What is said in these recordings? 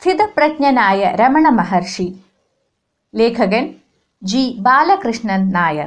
സ്ഥിതപ്രജ്ഞനായ രമണ മഹർഷി ലേഖകൻ ജി ബാലകൃഷ്ണൻ നായർ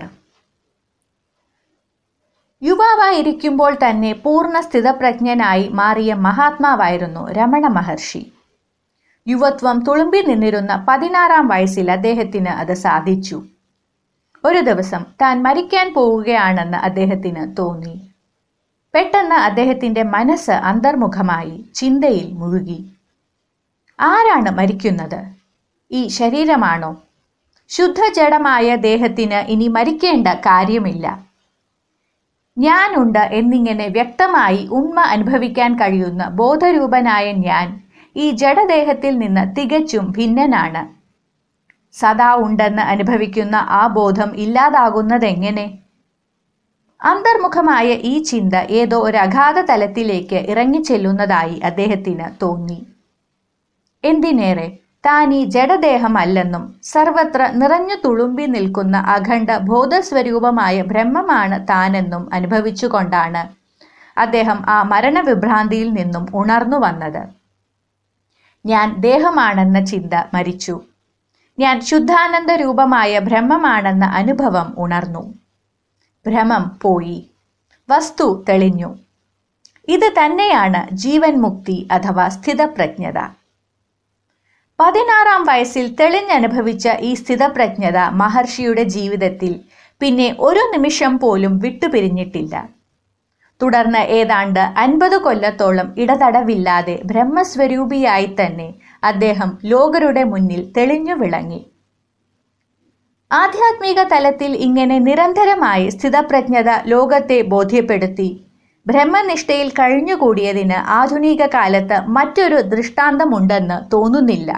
യുവാവായിരിക്കുമ്പോൾ തന്നെ പൂർണ്ണ സ്ഥിതപ്രജ്ഞനായി മാറിയ മഹാത്മാവായിരുന്നു രമണ മഹർഷി യുവത്വം തുളുമ്പി നിന്നിരുന്ന പതിനാറാം വയസ്സിൽ അദ്ദേഹത്തിന് അത് സാധിച്ചു ഒരു ദിവസം താൻ മരിക്കാൻ പോവുകയാണെന്ന് അദ്ദേഹത്തിന് തോന്നി പെട്ടെന്ന് അദ്ദേഹത്തിന്റെ മനസ്സ് അന്തർമുഖമായി ചിന്തയിൽ മുഴുകി ആരാണ് മരിക്കുന്നത് ഈ ശരീരമാണോ ശുദ്ധജഡമായ ദേഹത്തിന് ഇനി മരിക്കേണ്ട കാര്യമില്ല ഞാനുണ്ട് എന്നിങ്ങനെ വ്യക്തമായി ഉണ്മ അനുഭവിക്കാൻ കഴിയുന്ന ബോധരൂപനായ ഞാൻ ഈ ജഡദേഹത്തിൽ നിന്ന് തികച്ചും ഭിന്നനാണ് സദാ ഉണ്ടെന്ന് അനുഭവിക്കുന്ന ആ ബോധം ഇല്ലാതാകുന്നതെങ്ങനെ അന്തർമുഖമായ ഈ ചിന്ത ഏതോ ഒരു അഗാധ തലത്തിലേക്ക് ഇറങ്ങിച്ചെല്ലുന്നതായി അദ്ദേഹത്തിന് തോന്നി എന്തിനേറെ താൻ ഈ ജഡദേഹമല്ലെന്നും സർവത്ര നിറഞ്ഞു തുളുമ്പി നിൽക്കുന്ന അഖണ്ഡ ബോധസ്വരൂപമായ ബ്രഹ്മമാണ് താനെന്നും അനുഭവിച്ചുകൊണ്ടാണ് അദ്ദേഹം ആ മരണവിഭ്രാന്തിയിൽ നിന്നും ഉണർന്നു വന്നത് ഞാൻ ദേഹമാണെന്ന ചിന്ത മരിച്ചു ഞാൻ ശുദ്ധാനന്ദ രൂപമായ ബ്രഹ്മമാണെന്ന അനുഭവം ഉണർന്നു ഭ്രമം പോയി വസ്തു തെളിഞ്ഞു ഇത് തന്നെയാണ് ജീവൻ മുക്തി അഥവാ സ്ഥിതപ്രജ്ഞത പതിനാറാം വയസ്സിൽ തെളിഞ്ഞനുഭവിച്ച ഈ സ്ഥിതപ്രജ്ഞത മഹർഷിയുടെ ജീവിതത്തിൽ പിന്നെ ഒരു നിമിഷം പോലും വിട്ടുപിരിഞ്ഞിട്ടില്ല തുടർന്ന് ഏതാണ്ട് അൻപത് കൊല്ലത്തോളം ഇടതടവില്ലാതെ ബ്രഹ്മസ്വരൂപിയായി തന്നെ അദ്ദേഹം ലോകരുടെ മുന്നിൽ തെളിഞ്ഞു വിളങ്ങി ആധ്യാത്മിക തലത്തിൽ ഇങ്ങനെ നിരന്തരമായി സ്ഥിതപ്രജ്ഞത ലോകത്തെ ബോധ്യപ്പെടുത്തി ബ്രഹ്മനിഷ്ഠയിൽ കഴിഞ്ഞുകൂടിയതിന് ആധുനിക കാലത്ത് മറ്റൊരു ദൃഷ്ടാന്തമുണ്ടെന്ന് തോന്നുന്നില്ല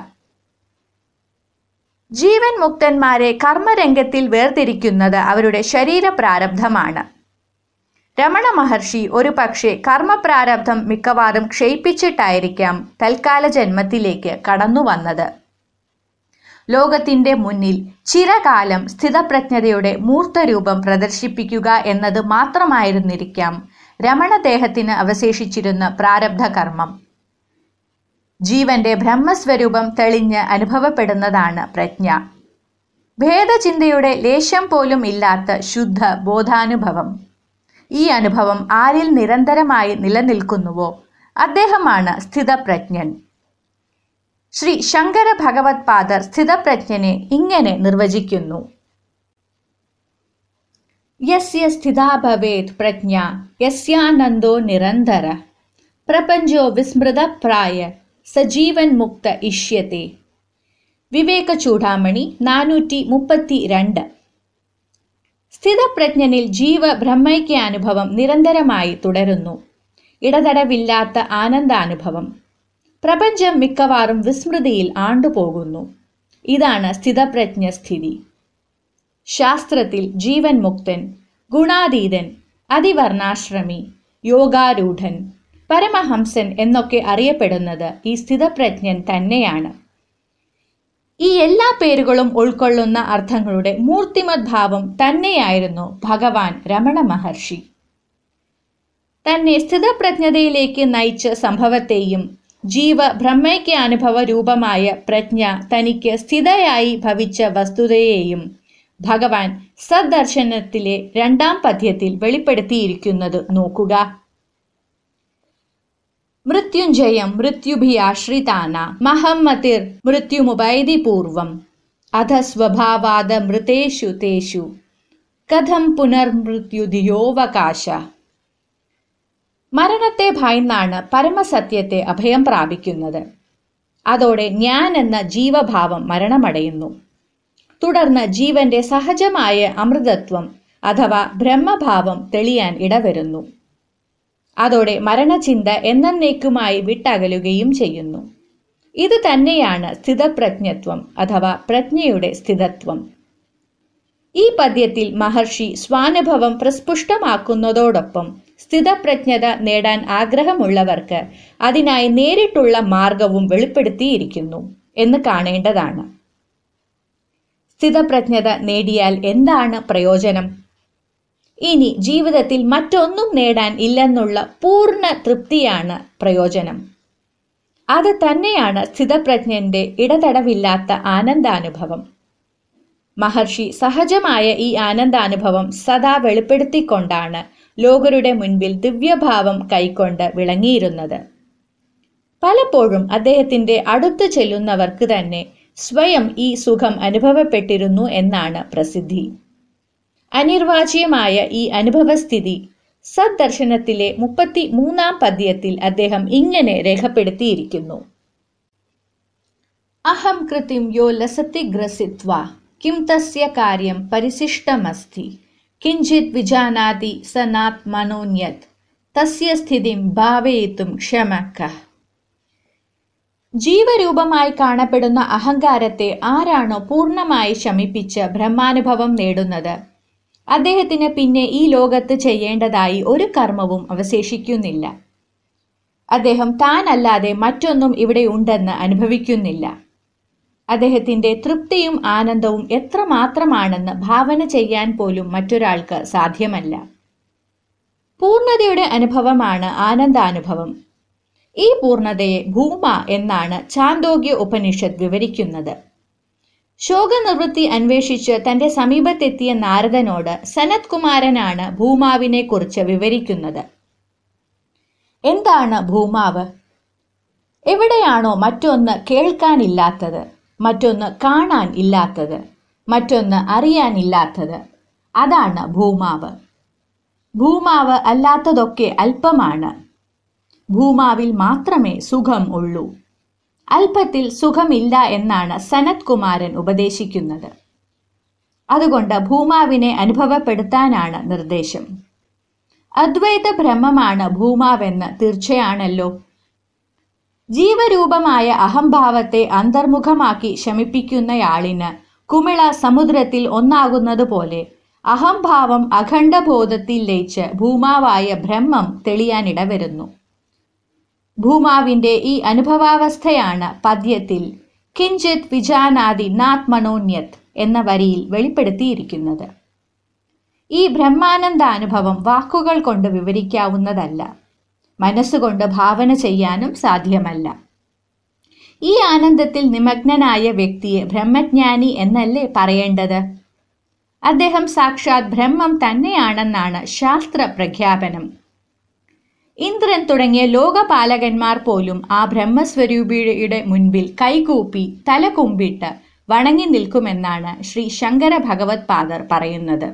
ജീവൻ മുക്തന്മാരെ കർമ്മരംഗത്തിൽ വേർതിരിക്കുന്നത് അവരുടെ ശരീര പ്രാരബ്ധമാണ് രമണ മഹർഷി ഒരു പക്ഷേ കർമ്മപ്രാരബ്ധം മിക്കവാറും ക്ഷയിപ്പിച്ചിട്ടായിരിക്കാം തൽക്കാല ജന്മത്തിലേക്ക് കടന്നു വന്നത് ലോകത്തിന്റെ മുന്നിൽ ചിരകാലം സ്ഥിതപ്രജ്ഞതയുടെ മൂർത്തരൂപം പ്രദർശിപ്പിക്കുക എന്നത് മാത്രമായിരുന്നിരിക്കാം രമണദേഹത്തിന് അവശേഷിച്ചിരുന്ന പ്രാരബ്ധ കർമ്മം ജീവന്റെ ബ്രഹ്മസ്വരൂപം തെളിഞ്ഞ് അനുഭവപ്പെടുന്നതാണ് പ്രജ്ഞ ഭേദചിന്തയുടെ ലേശം പോലും ഇല്ലാത്ത ശുദ്ധ ബോധാനുഭവം ഈ അനുഭവം ആരിൽ നിരന്തരമായി നിലനിൽക്കുന്നുവോ അദ്ദേഹമാണ് സ്ഥിതപ്രജ്ഞൻ ശ്രീ ശങ്കര ഭഗവത് പാദർ സ്ഥിതപ്രജ്ഞനെ ഇങ്ങനെ നിർവചിക്കുന്നു യസ്യ സ്ഥിതാ ഭവേത് പ്രജ്ഞ യസ്യാനന്ദോ നിരന്തര പ്രപഞ്ചോ വിസ്മൃതപ്രായ സജീവൻ മുക്ത ഇഷ്യത്തെ വിവേക ചൂടാമണി നാനൂറ്റി മുപ്പത്തി രണ്ട് സ്ഥിതപ്രജ്ഞനിൽ ജീവ ബ്രഹ്മൈക്യ അനുഭവം നിരന്തരമായി തുടരുന്നു ഇടതടവില്ലാത്ത ആനന്ദാനുഭവം പ്രപഞ്ചം മിക്കവാറും വിസ്മൃതിയിൽ ആണ്ടുപോകുന്നു ഇതാണ് സ്ഥിതപ്രജ്ഞ സ്ഥിതി ശാസ്ത്രത്തിൽ ജീവൻ മുക്തൻ ഗുണാതീതൻ അതിവർണാശ്രമി യോഗാരൂഢൻ പരമഹംസൻ എന്നൊക്കെ അറിയപ്പെടുന്നത് ഈ സ്ഥിതപ്രജ്ഞൻ തന്നെയാണ് ഈ എല്ലാ പേരുകളും ഉൾക്കൊള്ളുന്ന അർത്ഥങ്ങളുടെ മൂർത്തിമത് ഭാവം തന്നെയായിരുന്നു ഭഗവാൻ രമണ മഹർഷി തന്നെ സ്ഥിതപ്രജ്ഞതയിലേക്ക് നയിച്ച സംഭവത്തെയും ജീവ ബ്രഹ്മയ്ക്ക് അനുഭവ രൂപമായ പ്രജ്ഞ തനിക്ക് സ്ഥിതയായി ഭവിച്ച വസ്തുതയെയും ഭഗവാൻ സദ്ദർശനത്തിലെ രണ്ടാം പദ്യത്തിൽ വെളിപ്പെടുത്തിയിരിക്കുന്നത് നോക്കുക മൃത്യുഞ്ജയം മൃത്യുഭിയാശ്രിതാന മഹമ്മതിർ മൃത്യുമുപൈതി പൂർവം അധ സ്വഭാവാദ മൃതേഷു തേഷു കഥം പുനർമൃത്യുധിയോവകാശ മരണത്തെ ഭയന്നാണ് പരമസത്യത്തെ അഭയം പ്രാപിക്കുന്നത് അതോടെ ഞാൻ എന്ന ജീവഭാവം മരണമടയുന്നു തുടർന്ന് ജീവന്റെ സഹജമായ അമൃതത്വം അഥവാ ബ്രഹ്മഭാവം തെളിയാൻ ഇടവരുന്നു അതോടെ മരണചിന്ത എന്നേക്കുമായി വിട്ടകലുകയും ചെയ്യുന്നു ഇത് തന്നെയാണ് സ്ഥിതപ്രജ്ഞത്വം അഥവാ പ്രജ്ഞയുടെ സ്ഥിതത്വം ഈ പദ്യത്തിൽ മഹർഷി സ്വാനുഭവം പ്രസ്പുഷ്ടമാക്കുന്നതോടൊപ്പം സ്ഥിതപ്രജ്ഞത നേടാൻ ആഗ്രഹമുള്ളവർക്ക് അതിനായി നേരിട്ടുള്ള മാർഗവും വെളിപ്പെടുത്തിയിരിക്കുന്നു എന്ന് കാണേണ്ടതാണ് സ്ഥിതപ്രജ്ഞത നേടിയാൽ എന്താണ് പ്രയോജനം ഇനി ജീവിതത്തിൽ മറ്റൊന്നും നേടാൻ ഇല്ലെന്നുള്ള പൂർണ്ണ തൃപ്തിയാണ് പ്രയോജനം അത് തന്നെയാണ് സ്ഥിതപ്രജ്ഞന്റെ ഇടതടവില്ലാത്ത ആനന്ദാനുഭവം മഹർഷി സഹജമായ ഈ ആനന്ദാനുഭവം സദാ വെളിപ്പെടുത്തിക്കൊണ്ടാണ് ലോകരുടെ മുൻപിൽ ദിവ്യഭാവം കൈക്കൊണ്ട് വിളങ്ങിയിരുന്നത് പലപ്പോഴും അദ്ദേഹത്തിന്റെ അടുത്തു ചെല്ലുന്നവർക്ക് തന്നെ സ്വയം ഈ സുഖം അനുഭവപ്പെട്ടിരുന്നു എന്നാണ് പ്രസിദ്ധി അനിർവാച്യമായ ഈ അനുഭവസ്ഥിതി സദ്ദർശനത്തിലെ മുപ്പത്തി മൂന്നാം പദ്യത്തിൽ അദ്ദേഹം ഇങ്ങനെ രേഖപ്പെടുത്തിയിരിക്കുന്നു അഹം കൃതിം യോ ലസത്തി ഗ്രസിത്വ കിം തസ്യ കാര്യം പരിശിഷ്ടമസ്തി കിഞ്ചിത് വിജാനാതി സനാത് മനോന്യത് തസ്യ സ്ഥിതിം ഭാവയിത്തും ക്ഷമക്ക ജീവരൂപമായി കാണപ്പെടുന്ന അഹങ്കാരത്തെ ആരാണോ പൂർണ്ണമായി ശമിപ്പിച്ച് ബ്രഹ്മാനുഭവം നേടുന്നത് അദ്ദേഹത്തിന് പിന്നെ ഈ ലോകത്ത് ചെയ്യേണ്ടതായി ഒരു കർമ്മവും അവശേഷിക്കുന്നില്ല അദ്ദേഹം താനല്ലാതെ മറ്റൊന്നും ഇവിടെ ഉണ്ടെന്ന് അനുഭവിക്കുന്നില്ല അദ്ദേഹത്തിന്റെ തൃപ്തിയും ആനന്ദവും എത്രമാത്രമാണെന്ന് ഭാവന ചെയ്യാൻ പോലും മറ്റൊരാൾക്ക് സാധ്യമല്ല പൂർണ്ണതയുടെ അനുഭവമാണ് ആനന്ദാനുഭവം ഈ പൂർണ്ണതയെ ഭൂമ എന്നാണ് ചാന്തോഗ്യ ഉപനിഷത്ത് വിവരിക്കുന്നത് ശോകനിവൃത്തി അന്വേഷിച്ച് തന്റെ സമീപത്തെത്തിയ നാരദനോട് സനത് കുമാരനാണ് ഭൂമാവിനെ കുറിച്ച് വിവരിക്കുന്നത് എന്താണ് ഭൂമാവ് എവിടെയാണോ മറ്റൊന്ന് കേൾക്കാനില്ലാത്തത് മറ്റൊന്ന് കാണാൻ ഇല്ലാത്തത് മറ്റൊന്ന് അറിയാനില്ലാത്തത് അതാണ് ഭൂമാവ് ഭൂമാവ് അല്ലാത്തതൊക്കെ അല്പമാണ് ഭൂമാവിൽ മാത്രമേ സുഖം ഉള്ളൂ അല്പത്തിൽ സുഖമില്ല എന്നാണ് സനത് കുമാരൻ ഉപദേശിക്കുന്നത് അതുകൊണ്ട് ഭൂമാവിനെ അനുഭവപ്പെടുത്താനാണ് നിർദ്ദേശം അദ്വൈത ബ്രഹ്മമാണ് ഭൂമാവെന്ന് തീർച്ചയാണല്ലോ ജീവരൂപമായ അഹംഭാവത്തെ അന്തർമുഖമാക്കി ശമിപ്പിക്കുന്നയാളിന് കുമിള സമുദ്രത്തിൽ ഒന്നാകുന്നത് പോലെ അഹംഭാവം അഖണ്ഡബോധത്തിൽ ലയിച്ച് ഭൂമാവായ ബ്രഹ്മം തെളിയാനിടവരുന്നു ഭൂമാവിന്റെ ഈ അനുഭവാവസ്ഥയാണ് പദ്യത്തിൽ കിഞ്ചിത് വിജാനാദി നാത് മനോന്യത് എന്ന വരിയിൽ വെളിപ്പെടുത്തിയിരിക്കുന്നത് ഈ ബ്രഹ്മാനന്ദാനുഭവം വാക്കുകൾ കൊണ്ട് വിവരിക്കാവുന്നതല്ല മനസ്സുകൊണ്ട് ഭാവന ചെയ്യാനും സാധ്യമല്ല ഈ ആനന്ദത്തിൽ നിമഗ്നനായ വ്യക്തിയെ ബ്രഹ്മജ്ഞാനി എന്നല്ലേ പറയേണ്ടത് അദ്ദേഹം സാക്ഷാത് ബ്രഹ്മം തന്നെയാണെന്നാണ് ശാസ്ത്ര പ്രഖ്യാപനം ഇന്ദ്രൻ തുടങ്ങിയ ലോകപാലകന്മാർ പോലും ആ ബ്രഹ്മസ്വരൂപിയുടെ മുൻപിൽ കൈകൂപ്പി തല കുമ്പിട്ട് വണങ്ങി നിൽക്കുമെന്നാണ് ശ്രീ ശങ്കര ഭഗവത് പാദർ പറയുന്നത്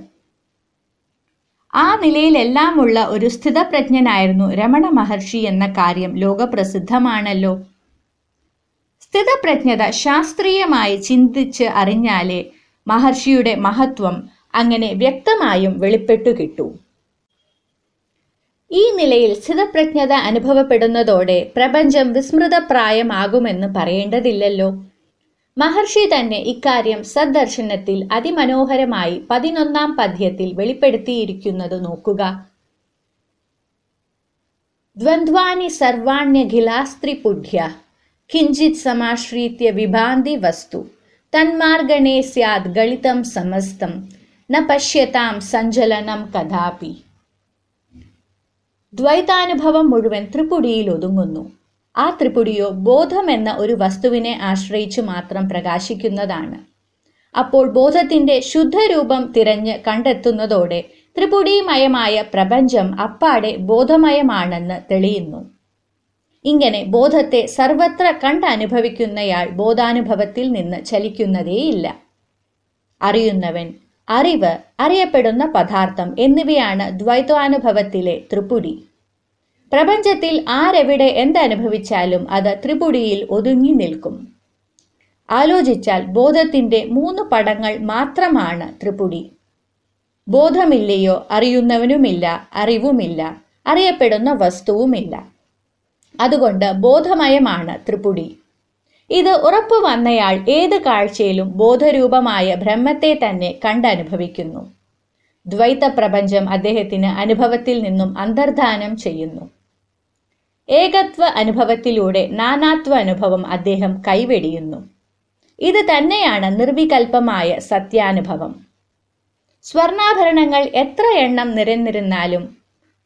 ആ നിലയിലെല്ലാമുള്ള ഒരു സ്ഥിതപ്രജ്ഞനായിരുന്നു രമണ മഹർഷി എന്ന കാര്യം ലോകപ്രസിദ്ധമാണല്ലോ സ്ഥിതപ്രജ്ഞത ശാസ്ത്രീയമായി ചിന്തിച്ച് അറിഞ്ഞാലേ മഹർഷിയുടെ മഹത്വം അങ്ങനെ വ്യക്തമായും വെളിപ്പെട്ടു കിട്ടൂ ഈ നിലയിൽ സ്ഥിതപ്രജ്ഞത അനുഭവപ്പെടുന്നതോടെ പ്രപഞ്ചം വിസ്മൃതപ്രായമാകുമെന്ന് പറയേണ്ടതില്ലല്ലോ മഹർഷി തന്നെ ഇക്കാര്യം സദ്ദർശനത്തിൽ അതിമനോഹരമായി പതിനൊന്നാം പദ്യത്തിൽ വെളിപ്പെടുത്തിയിരിക്കുന്നത് നോക്കുക ദ്വന്ദ്വാനി സർവാണ്യഖിലാസ്ത്രിപുഢ്യ കിഞ്ചിത് സമാശ്രീത്യ വിഭാന്തി വസ്തു തന്മാർഗണേ സ്യാത് ഗളിതം സമസ്തം ന പശ്യതാം സഞ്ചലനം കഥാപി ദ്വൈതാനുഭവം മുഴുവൻ ത്രിപുടിയിൽ ഒതുങ്ങുന്നു ആ ത്രിപുടിയോ ബോധമെന്ന ഒരു വസ്തുവിനെ ആശ്രയിച്ചു മാത്രം പ്രകാശിക്കുന്നതാണ് അപ്പോൾ ബോധത്തിന്റെ ശുദ്ധരൂപം തിരഞ്ഞ് കണ്ടെത്തുന്നതോടെ ത്രിപുടീമയമായ പ്രപഞ്ചം അപ്പാടെ ബോധമയമാണെന്ന് തെളിയുന്നു ഇങ്ങനെ ബോധത്തെ സർവത്ര കണ്ടനുഭവിക്കുന്നയാൾ ബോധാനുഭവത്തിൽ നിന്ന് ചലിക്കുന്നതേയില്ല അറിയുന്നവൻ അറിവ് അറിയപ്പെടുന്ന പദാർത്ഥം എന്നിവയാണ് ദ്വൈതാനുഭവത്തിലെ ത്രിപുടി പ്രപഞ്ചത്തിൽ ആരെവിടെ എന്തനുഭവിച്ചാലും അത് ത്രിപുടിയിൽ ഒതുങ്ങി നിൽക്കും ആലോചിച്ചാൽ ബോധത്തിന്റെ മൂന്ന് പടങ്ങൾ മാത്രമാണ് ത്രിപുടി ബോധമില്ലയോ അറിയുന്നവനുമില്ല അറിവുമില്ല അറിയപ്പെടുന്ന വസ്തുവുമില്ല അതുകൊണ്ട് ബോധമയമാണ് ത്രിപുടി ഇത് ഉറപ്പു വന്നയാൾ ഏത് കാഴ്ചയിലും ബോധരൂപമായ ബ്രഹ്മത്തെ തന്നെ കണ്ടനുഭവിക്കുന്നു ദ്വൈത പ്രപഞ്ചം അദ്ദേഹത്തിന് അനുഭവത്തിൽ നിന്നും അന്തർധാനം ചെയ്യുന്നു ഏകത്വ അനുഭവത്തിലൂടെ നാനാത്വ അനുഭവം അദ്ദേഹം കൈവെടിയുന്നു ഇത് തന്നെയാണ് നിർവികൽപമായ സത്യാനുഭവം സ്വർണാഭരണങ്ങൾ എത്ര എണ്ണം നിരന്നിരുന്നാലും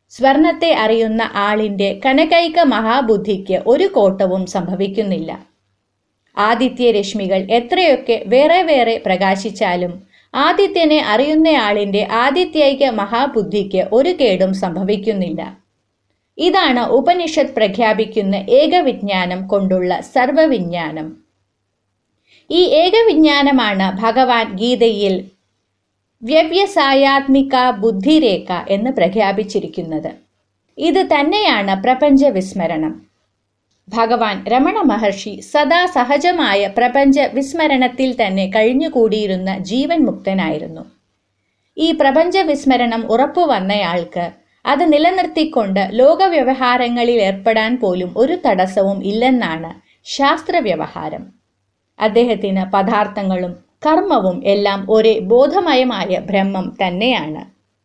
സ്വർണത്തെ അറിയുന്ന ആളിന്റെ കനകൈക മഹാബുദ്ധിക്ക് ഒരു കോട്ടവും സംഭവിക്കുന്നില്ല ആദിത്യ രശ്മികൾ എത്രയൊക്കെ വേറെ വേറെ പ്രകാശിച്ചാലും ആദിത്യനെ അറിയുന്നയാളിന്റെ ആദിത്യൈക മഹാബുദ്ധിക്ക് ഒരു കേടും സംഭവിക്കുന്നില്ല ഇതാണ് ഉപനിഷത്ത് പ്രഖ്യാപിക്കുന്ന ഏകവിജ്ഞാനം കൊണ്ടുള്ള സർവവിജ്ഞാനം ഈ ഏകവിജ്ഞാനമാണ് ഭഗവാൻ ഗീതയിൽ വ്യവ്യസായാത്മിക ബുദ്ധിരേഖ എന്ന് പ്രഖ്യാപിച്ചിരിക്കുന്നത് ഇത് തന്നെയാണ് പ്രപഞ്ച വിസ്മരണം ഭഗവാൻ രമണ മഹർഷി സദാ സഹജമായ പ്രപഞ്ച വിസ്മരണത്തിൽ തന്നെ കഴിഞ്ഞുകൂടിയിരുന്ന ജീവൻ മുക്തനായിരുന്നു ഈ പ്രപഞ്ച വിസ്മരണം ഉറപ്പുവന്നയാൾക്ക് അത് നിലനിർത്തിക്കൊണ്ട് ലോകവ്യവഹാരങ്ങളിൽ ഏർപ്പെടാൻ പോലും ഒരു തടസ്സവും ഇല്ലെന്നാണ് ശാസ്ത്രവ്യവഹാരം അദ്ദേഹത്തിന് പദാർത്ഥങ്ങളും കർമ്മവും എല്ലാം ഒരേ ബോധമയമായ ബ്രഹ്മം തന്നെയാണ്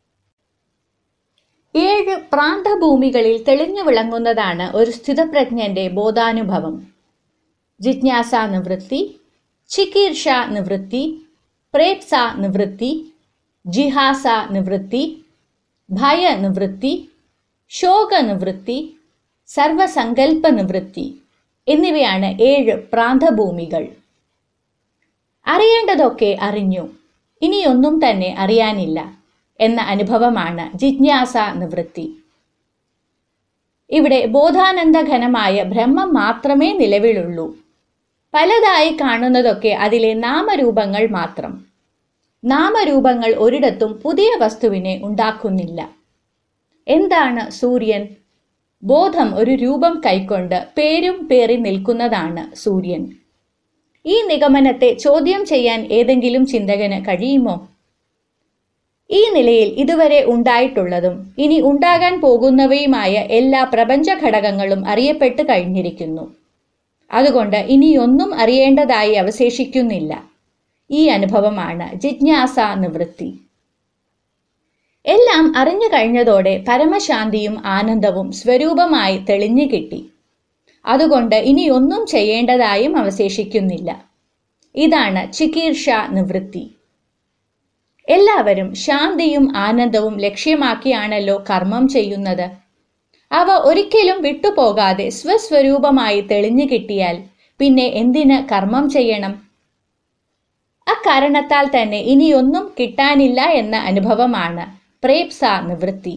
ഏഴ് പ്രാന്തഭൂമികളിൽ തെളിഞ്ഞു വിളങ്ങുന്നതാണ് ഒരു സ്ഥിതപ്രജ്ഞന്റെ ബോധാനുഭവം ജിജ്ഞാസ നിവൃത്തി ചികീർഷ നിവൃത്തി പ്രേപ്സ നിവൃത്തി ജിഹാസ നിവൃത്തി ഭയ നിവൃത്തി ശോക നിവൃത്തി സർവസങ്കല്പ നിവൃത്തി എന്നിവയാണ് ഏഴ് പ്രാന്തഭൂമികൾ അറിയേണ്ടതൊക്കെ അറിഞ്ഞു ഇനിയൊന്നും തന്നെ അറിയാനില്ല എന്ന അനുഭവമാണ് ജിജ്ഞാസ നിവൃത്തി ഇവിടെ ബോധാനന്ദഘനമായ ബ്രഹ്മം മാത്രമേ നിലവിലുള്ളൂ പലതായി കാണുന്നതൊക്കെ അതിലെ നാമരൂപങ്ങൾ മാത്രം നാമരൂപങ്ങൾ ഒരിടത്തും പുതിയ വസ്തുവിനെ ഉണ്ടാക്കുന്നില്ല എന്താണ് സൂര്യൻ ബോധം ഒരു രൂപം കൈക്കൊണ്ട് പേരും പേറി നിൽക്കുന്നതാണ് സൂര്യൻ ഈ നിഗമനത്തെ ചോദ്യം ചെയ്യാൻ ഏതെങ്കിലും ചിന്തകന് കഴിയുമോ ഈ നിലയിൽ ഇതുവരെ ഉണ്ടായിട്ടുള്ളതും ഇനി ഉണ്ടാകാൻ പോകുന്നവയുമായ എല്ലാ പ്രപഞ്ച ഘടകങ്ങളും അറിയപ്പെട്ട് കഴിഞ്ഞിരിക്കുന്നു അതുകൊണ്ട് ഇനിയൊന്നും അറിയേണ്ടതായി അവശേഷിക്കുന്നില്ല ഈ അനുഭവമാണ് ജിജ്ഞാസ നിവൃത്തി എല്ലാം അറിഞ്ഞു കഴിഞ്ഞതോടെ പരമശാന്തിയും ആനന്ദവും സ്വരൂപമായി തെളിഞ്ഞു കിട്ടി അതുകൊണ്ട് ഇനിയൊന്നും ചെയ്യേണ്ടതായും അവശേഷിക്കുന്നില്ല ഇതാണ് ചികീർഷ നിവൃത്തി എല്ലാവരും ശാന്തിയും ആനന്ദവും ലക്ഷ്യമാക്കിയാണല്ലോ കർമ്മം ചെയ്യുന്നത് അവ ഒരിക്കലും വിട്ടുപോകാതെ സ്വസ്വരൂപമായി തെളിഞ്ഞു കിട്ടിയാൽ പിന്നെ എന്തിന് കർമ്മം ചെയ്യണം അക്കാരണത്താൽ തന്നെ ഇനിയൊന്നും കിട്ടാനില്ല എന്ന അനുഭവമാണ് പ്രേപ്സ നിവൃത്തി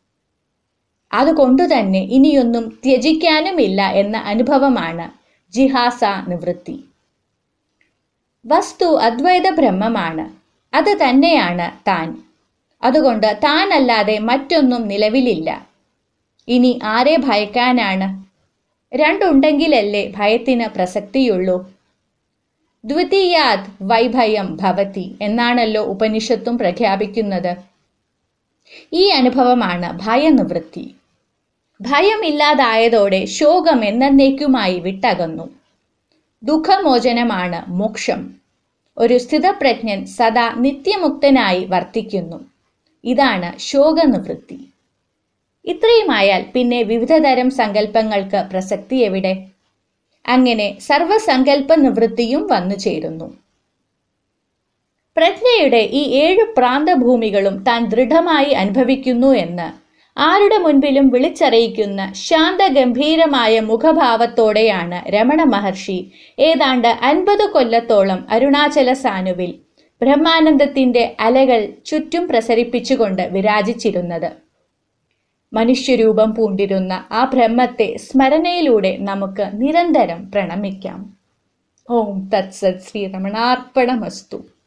അതുകൊണ്ടുതന്നെ ഇനിയൊന്നും ത്യജിക്കാനുമില്ല എന്ന അനുഭവമാണ് ജിഹാസ നിവൃത്തി വസ്തു അദ്വൈത ബ്രഹ്മമാണ് അത് തന്നെയാണ് താൻ അതുകൊണ്ട് താനല്ലാതെ മറ്റൊന്നും നിലവിലില്ല ഇനി ആരെ ഭയക്കാനാണ് രണ്ടുണ്ടെങ്കിലല്ലേ ഭയത്തിന് പ്രസക്തിയുള്ളൂ ദ്വിതീയാത് വൈഭയം ഭവതി എന്നാണല്ലോ ഉപനിഷത്തും പ്രഖ്യാപിക്കുന്നത് ഈ അനുഭവമാണ് ഭയനിവൃത്തി ഭയമില്ലാതായതോടെ ശോകം എന്നേക്കുമായി വിട്ടകന്നു ദുഃഖമോചനമാണ് മോക്ഷം ഒരു സ്ഥിതപ്രജ്ഞൻ സദാ നിത്യമുക്തനായി വർത്തിക്കുന്നു ഇതാണ് ശോകനിവൃത്തി ഇത്രയുമായാൽ പിന്നെ വിവിധതരം സങ്കല്പങ്ങൾക്ക് പ്രസക്തി എവിടെ അങ്ങനെ സർവസങ്കല്പ നിവൃത്തിയും വന്നു ചേരുന്നു പ്രജ്ഞയുടെ ഈ ഏഴ് പ്രാന്തഭൂമികളും താൻ ദൃഢമായി അനുഭവിക്കുന്നു എന്ന് ആരുടെ മുൻപിലും വിളിച്ചറിയിക്കുന്ന ശാന്തഗംഭീരമായ മുഖഭാവത്തോടെയാണ് രമണ മഹർഷി ഏതാണ്ട് അൻപത് കൊല്ലത്തോളം അരുണാചല സാനുവിൽ ബ്രഹ്മാനന്ദത്തിന്റെ അലകൾ ചുറ്റും പ്രസരിപ്പിച്ചുകൊണ്ട് വിരാജിച്ചിരുന്നത് മനുഷ്യരൂപം പൂണ്ടിരുന്ന ആ ബ്രഹ്മത്തെ സ്മരണയിലൂടെ നമുക്ക് നിരന്തരം പ്രണമിക്കാം ഓം തത്സത് ശ്രീരമണാർപ്പണമസ്തു